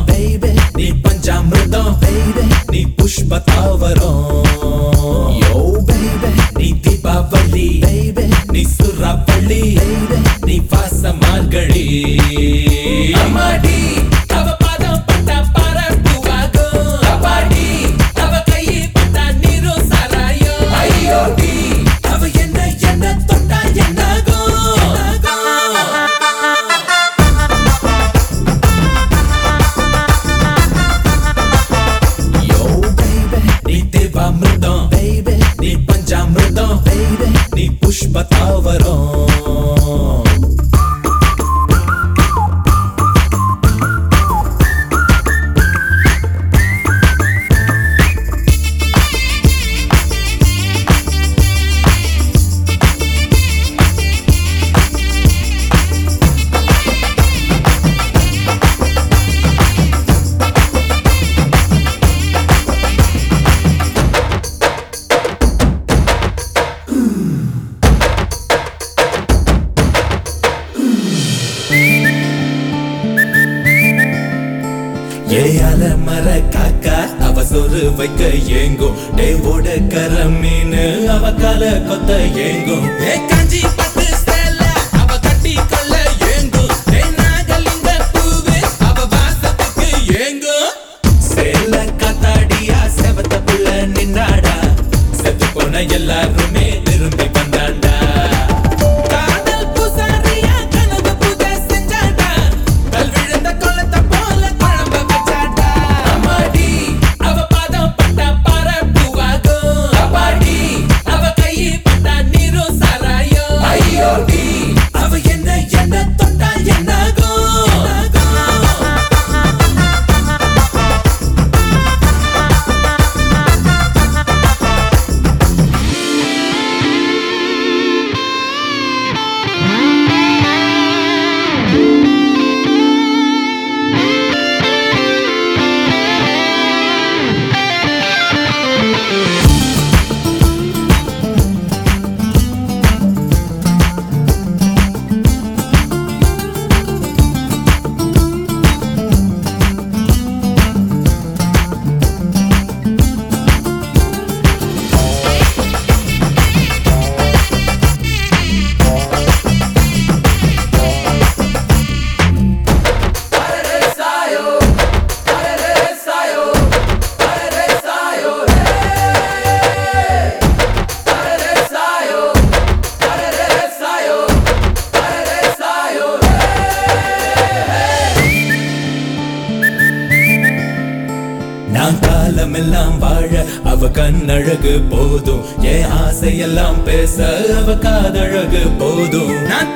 baby நீ பஞ்சாமிர்தம் baby நீ புஷ்ப தாவரம் yo baby நீ தீபாவளி baby நீ சுறாப்பள்ளி baby நீ வாச மார்கழி அம்மாடி அவ பாதம் பட்டா பரப்புவாகும் அப்பாடி அவ கையை பட்டா நீரும் சாராயம் ஐயோடி அவ என்ன என்ன தொட்டா என்னாகும் என்னாகும் Yo baby நீ தேவாமிர்தம் baby நீ பஞ்சாமிர்தம் baby நீ புஷ்ப தாவரம் ஏ அலமர காக்கா அவ சொரு வைக்க ஏங்கும் டேவோட கர மீன் அவ கால கொத்த ஏங்கும் ஏ காஞ்சி பட்டு சேல அவ கட்டி கொள்ள ஏங்கும் ஏ நாகலிங்க பூவு அவ வாசத்துக்கு ஏங்கும் சேல காத்தாடியா செவத்த புள்ள நின்னாடா செத்து போன எல்லாருமே திரும்பி வந்தாண்டா காதல் பூசாரியா கனவு பூஜை செஞ்சாடா கல் விழுந்த கொள்ளத்த போல குழம்ப வச்சாடா அம்மாடி அவ பாதம் பட்டா பரப்புவாகும் அப்பாடி அவ கையை பட்டா நீரும் சாராயம் ஐயோடி அவ என்ன என்ன தொட்டா என்னாகும் என்னாகும் நான் காலமெல்லாம் வாழ அவ கண்ணழகு போதும் என் ஆசையெல்லாம் பேச அவ காதழகு போதும் நான்